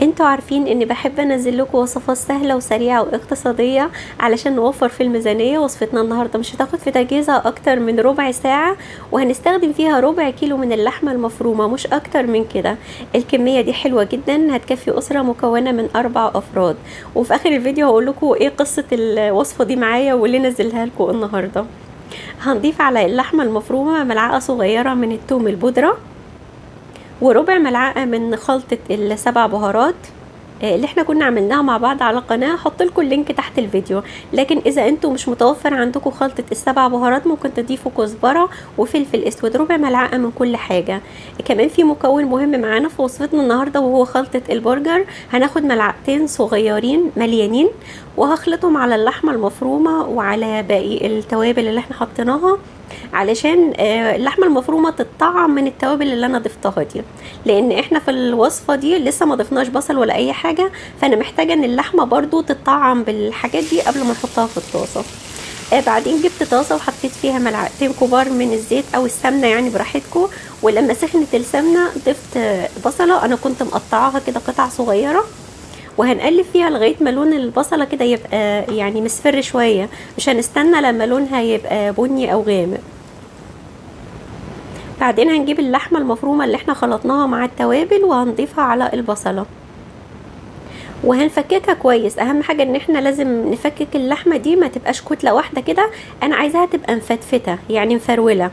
انتوا عارفين اني بحب انزل لكم وصفات سهله وسريعه واقتصاديه علشان نوفر في الميزانيه وصفتنا النهارده مش هتاخد في تجهيزها اكتر من ربع ساعه وهنستخدم فيها ربع كيلو من اللحمه المفرومه مش اكتر من كده الكميه دي حلوه جدا هتكفي اسره مكونه من اربع افراد وفي اخر الفيديو هقول لكم ايه قصه الوصفه دي معايا واللي نزلها لكم النهارده هنضيف على اللحمه المفرومه ملعقه صغيره من الثوم البودره وربع ملعقه من خلطه السبع بهارات اللي احنا كنا عملناها مع بعض على القناه هحط لكم اللينك تحت الفيديو لكن اذا انتم مش متوفر عندكم خلطه السبع بهارات ممكن تضيفوا كزبره وفلفل اسود ربع ملعقه من كل حاجه كمان في مكون مهم معانا في وصفتنا النهارده وهو خلطه البرجر هناخد ملعقتين صغيرين مليانين وهخلطهم على اللحمه المفرومه وعلى باقي التوابل اللي احنا حطيناها علشان اللحمه المفرومه تتطعم من التوابل اللي انا ضفتها دي لان احنا في الوصفه دي لسه ما ضفناش بصل ولا اي حاجه فانا محتاجه ان اللحمه برضو تتطعم بالحاجات دي قبل ما نحطها في الطاسه بعدين جبت طاسه وحطيت فيها ملعقتين كبار من الزيت او السمنه يعني براحتكم ولما سخنت السمنه ضفت بصله انا كنت مقطعاها كده قطع صغيره وهنقلب فيها لغايه ما لون البصله كده يبقى يعني مصفر شويه مش هنستنى لما لونها يبقى بني او غامق بعدين هنجيب اللحمه المفرومه اللي احنا خلطناها مع التوابل وهنضيفها على البصله وهنفككها كويس اهم حاجه ان احنا لازم نفكك اللحمه دي ما تبقاش كتله واحده كده انا عايزاها تبقى مفتفته يعني مفروله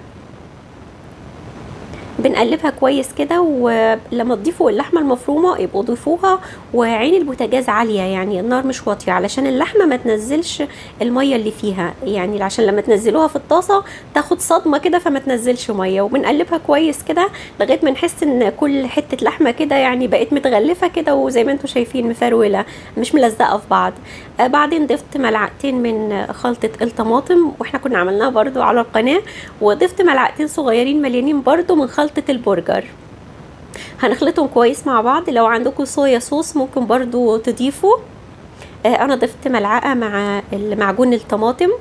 بنقلبها كويس كده ولما تضيفوا اللحمه المفرومه يبقوا ضيفوها وعين البوتاجاز عاليه يعني النار مش واطيه علشان اللحمه ما تنزلش الميه اللي فيها يعني عشان لما تنزلوها في الطاسه تاخد صدمه كده فما تنزلش ميه وبنقلبها كويس كده لغايه ما نحس ان كل حته لحمه كده يعني بقت متغلفه كده وزي ما انتم شايفين مفروله مش ملزقه في بعض آه بعدين ضفت ملعقتين من خلطه الطماطم واحنا كنا عملناها برده على القناه وضفت ملعقتين صغيرين مليانين برده من خلطه خلطة البرجر هنخلطهم كويس مع بعض لو عندكم صويا صوص ممكن برضو تضيفوا آه انا ضفت ملعقة مع معجون الطماطم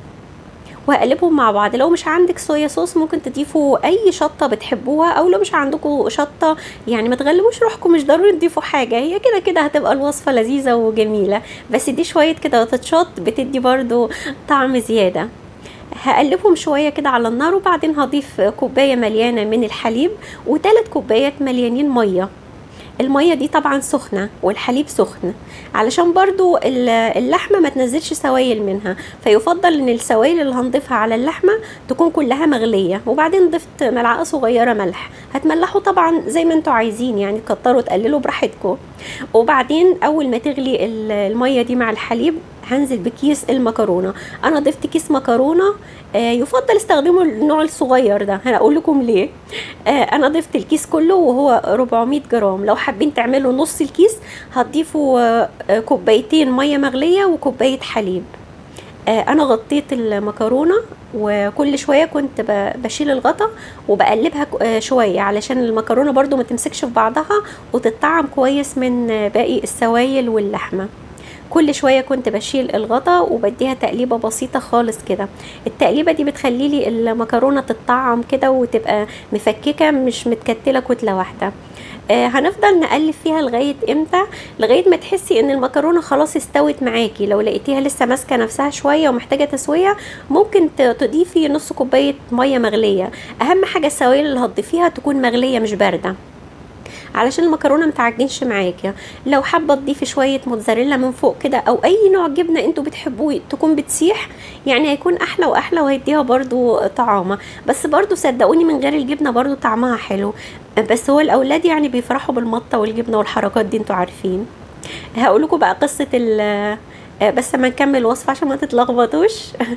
وهقلبهم مع بعض لو مش عندك صويا صوص ممكن تضيفوا اي شطه بتحبوها او لو مش عندكم شطه يعني ما تغلبوش روحكم مش ضروري تضيفوا حاجه هي كده كده هتبقى الوصفه لذيذه وجميله بس دي شويه كده تتشط بتدي برضو طعم زياده هقلبهم شويه كده على النار وبعدين هضيف كوبايه مليانه من الحليب وثلاث كوبايات مليانين ميه الميه دي طبعا سخنه والحليب سخن علشان برضو اللحمه ما تنزلش سوائل منها فيفضل ان السوائل اللي هنضيفها على اللحمه تكون كلها مغليه وبعدين ضفت ملعقه صغيره ملح هتملحوا طبعا زي ما انتوا عايزين يعني تكتروا تقللوا براحتكم وبعدين اول ما تغلي الميه دي مع الحليب هنزل بكيس المكرونه انا ضفت كيس مكرونه آه يفضل استخدموا النوع الصغير ده هقول لكم ليه آه انا ضفت الكيس كله وهو 400 جرام لو حابين تعملوا نص الكيس هتضيفوا آه كوبايتين ميه مغليه وكوبايه حليب انا غطيت المكرونه وكل شويه كنت بشيل الغطا وبقلبها شويه علشان المكرونه برضو ما تمسكش في بعضها وتطعم كويس من باقي السوائل واللحمه كل شويه كنت بشيل الغطا وبديها تقليبه بسيطه خالص كده التقليبه دي بتخلي لي المكرونه تتطعم كده وتبقى مفككه مش متكتله كتله واحده آه هنفضل نقلب فيها لغايه امتى لغايه ما تحسي ان المكرونه خلاص استوت معاكي لو لقيتيها لسه ماسكه نفسها شويه ومحتاجه تسويه ممكن تضيفي نص كوبايه ميه مغليه اهم حاجه السوائل اللي هتضيفيها تكون مغليه مش بارده علشان المكرونه متعجنش معاكي لو حابه تضيفي شويه موتزاريلا من فوق كده او اي نوع جبنه انتوا بتحبوه تكون بتسيح يعني هيكون احلى واحلى وهيديها برضو طعامه بس برضو صدقوني من غير الجبنه برضو طعمها حلو بس هو الاولاد يعني بيفرحوا بالمطه والجبنه والحركات دي انتوا عارفين هقول لكم بقى قصه ال بس ما نكمل الوصفه عشان ما تتلخبطوش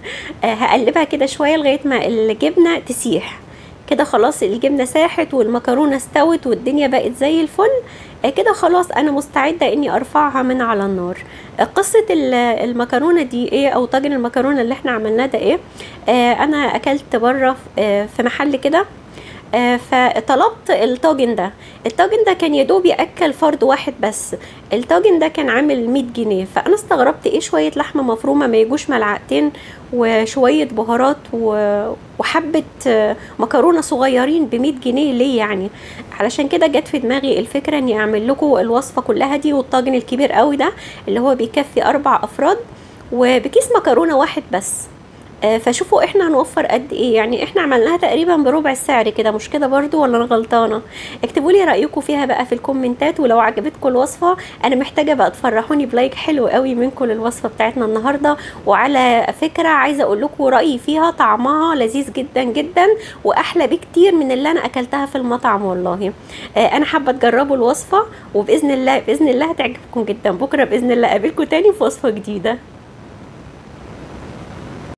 هقلبها كده شويه لغايه ما الجبنه تسيح كده خلاص الجبنه ساحت والمكرونه استوت والدنيا بقت زي الفل كده خلاص انا مستعده اني ارفعها من على النار قصه المكرونه دي ايه او طاجن المكرونه اللي احنا عملناه ده ايه آه انا اكلت بره في محل كده آه، فطلبت الطاجن ده الطاجن ده كان يدوب ياكل فرد واحد بس الطاجن ده كان عامل 100 جنيه فانا استغربت ايه شويه لحمه مفرومه ما يجوش ملعقتين وشويه بهارات و- وحبه آه، مكرونه صغيرين ب 100 جنيه ليه يعني علشان كده جت في دماغي الفكره اني اعمل لكم الوصفه كلها دي والطاجن الكبير قوي ده اللي هو بيكفي اربع افراد وبكيس مكرونه واحد بس آه، فشوفوا احنا هنوفر قد ايه يعني احنا عملناها تقريبا بربع السعر كده مش كده برضو ولا انا غلطانه اكتبوا لي رايكم فيها بقى في الكومنتات ولو عجبتكم الوصفه انا محتاجه بقى تفرحوني بلايك حلو قوي منكم للوصفه بتاعتنا النهارده وعلى فكره عايزه اقول لكم رايي فيها طعمها لذيذ جدا جدا واحلى بكتير من اللي انا اكلتها في المطعم والله آه، انا حابه تجربوا الوصفه وباذن الله باذن الله هتعجبكم جدا بكره باذن الله اقابلكم تاني في وصفه جديده